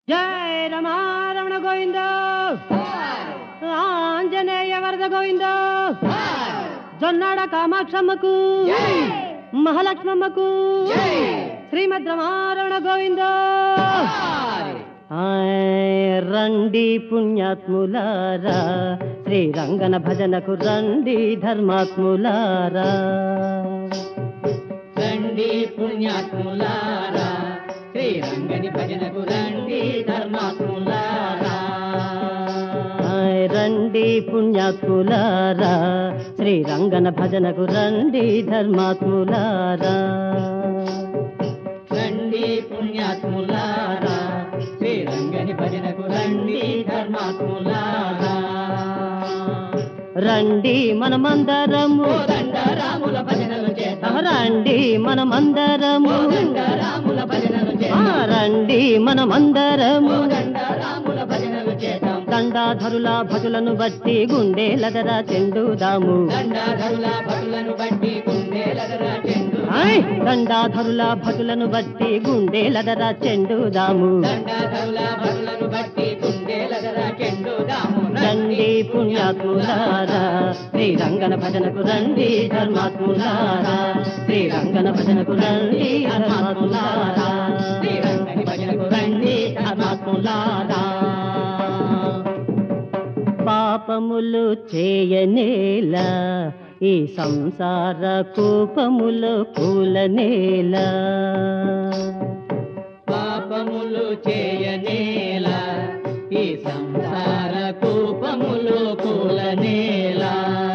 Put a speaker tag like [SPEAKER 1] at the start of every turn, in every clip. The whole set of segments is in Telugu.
[SPEAKER 1] జయ రమారమణ గోవింద ఆంజనేయ వరద గోవింద జొన్నాడ కామాక్షమ్మకు మహాలక్ష్మమ్మకు శ్రీమద్ రమారమణ గోవింద ఆయ్ రండి పుణ్యాత్ములారా శ్రీరంగన భజనకు రండి ధర్మాత్ములారా
[SPEAKER 2] రండి పుణ్యాత్ములారా శ్రీరంగని భజనకు రండి ధర్మాత్ములారా
[SPEAKER 1] ఆయ్ రండి పుణ్యాత్ములారా శ్రీరంగన భజనకు రండి ధర్మాత్ములారా
[SPEAKER 2] రండి పుణ్యాత్ములారా శ్రీరంగని భజనకు రండి ధర్మాత్ములారా
[SPEAKER 1] రండి మనమందరము
[SPEAKER 2] కోదండ రాముల భజనలు చేద్దాం
[SPEAKER 1] రండి మనమందరము
[SPEAKER 2] కోదండ రాముల భజనలు
[SPEAKER 1] ఆ,
[SPEAKER 2] చేద్దాం
[SPEAKER 1] రండి మనమందరము
[SPEAKER 2] కోదండ రాముల భజనలు చేద్దాం
[SPEAKER 1] దండాధరుల భటులను బట్టి గుండెలదర చెండుదాము
[SPEAKER 2] దండాధరుల భటులను బట్టి గుండెలదరా చెండు
[SPEAKER 1] ఆయ్ దండాధరుల భటులను బట్టి గుండెలదర చెండుదాము
[SPEAKER 2] దండాధరుల భటులను బట్టి గుండెలదరా చెండు దాము
[SPEAKER 1] రండి పుణ్యాత్ములారా శ్రీరంగన భజనకు రండి ధర్మాత్ములారా శ్రీరంగన భజనకు రండి ధర్మాత్ములారా
[SPEAKER 2] శ్రీరంగని భజనకు రండి ధర్మాత్ములారా
[SPEAKER 1] పాపములు చేయనేలా ఈ సంసార కూపములు కూలనేలా
[SPEAKER 2] పాపములు చేయనేలా ఈ సంసార కూపములు కూలనేలా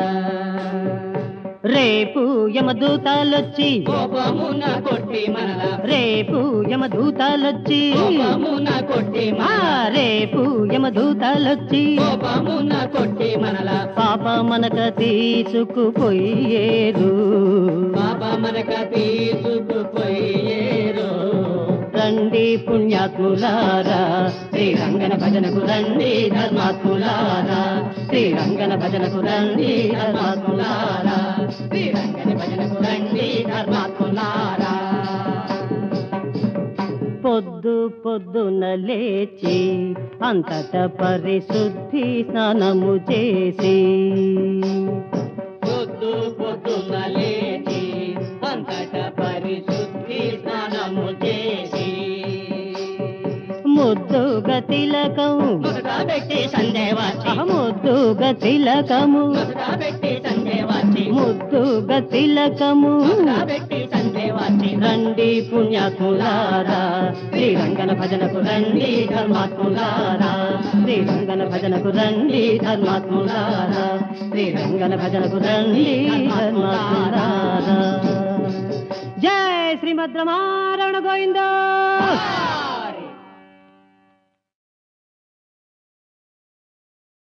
[SPEAKER 1] రేపు యమదూతాలొచ్చి
[SPEAKER 2] కోపమున కొట్టి మనల
[SPEAKER 1] రేపు యమదూతాలొచ్చి
[SPEAKER 2] కోపమున కొట్టి
[SPEAKER 1] ఆ,
[SPEAKER 2] మన
[SPEAKER 1] రేపు యమదూతాలొచ్చి
[SPEAKER 2] కోపమున కొట్టి మనల
[SPEAKER 1] పాప మనక తీసుకుపోయేరు
[SPEAKER 2] పాప మనక తీసుకుపోయేరు
[SPEAKER 1] రండి పుణ్యాత్ములారా శ్రీరంగన భజనకు రండి ధర్మాత్ములారా శ్రీరంగన భజనకు రండి ధర్మాత్ములారా
[SPEAKER 2] శ్రీరంగని భజనకు రండి ధర్మాత్ములారా
[SPEAKER 1] పొద్దు పొద్దున లేచి అంతట పరిశుద్ధి స్నానము చేసి
[SPEAKER 2] పొద్దు పొద్దున లేచి అంతట పరిశుద్ధి స్నానము చేసి
[SPEAKER 1] ముద్దుగా తిలకం
[SPEAKER 2] మొదట పెట్టి సందేవాచి
[SPEAKER 1] ముద్దుగా తిలకము
[SPEAKER 2] మొదట పెట్టి సందేవాచి
[SPEAKER 1] ముద్దుగా తిలకము
[SPEAKER 2] మొదట పెట్టి సందేవాచి
[SPEAKER 1] రండి పుణ్యాత్ములారా శ్రీరంగన భజనకు రండి ధర్మాత్ములారా శ్రీరంగన భజనకు రండి ధర్మాత్ములారా శ్రీరంగన భజనకు రండి ధర్మాత్ములారా జై శ్రీమద్రమారణ గోవింద